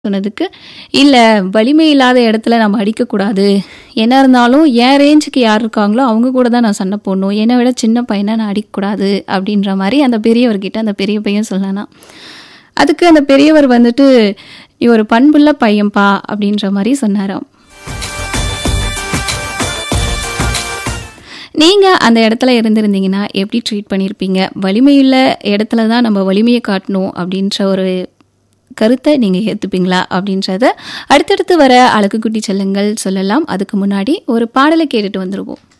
சொன்னதுக்கு, "இல்ல வலிமை இல்லாத இடத்துல நம்ம அடிக்கக்கூடாது. என்ன இருந்தாலும் என் ரேஞ்சுக்கு யார் இருக்காங்களோ, அவங்க கூட தான் நான் சண்டை போடணும். என்னை விட சின்ன பையன நான் அடிக்கக்கூடாது." அப்படின்ற மாரி அந்த பெரியவர்கிட்ட அந்த பெரிய பையன் சொன்னானாம். அதுக்கு அந்த பெரியவர் வந்துட்டு, "நீ ஒரு பண்புள்ள பையன்பா" அப்படின்ற மாரி சொன்னாராம். நீங்க அந்த இடத்துல இருந்திருந்தீங்கன்னா, எப்படி ட்ரீட் பண்ணியிருப்பீங்க? வலிமையுள்ள இடத்துல தான் நம்ம வலிமைய காட்டணும் அப்படின்ற ஒரு கருத்த நீங்க ஏத்துப்பீங்களா? அப்படின்றத அடுத்தடுத்து வர அழகு குட்டி செல்லங்கள் சொல்லலாம். அதுக்கு முன்னாடி ஒரு பாடல கேட்டுட்டு வந்துருவோம்.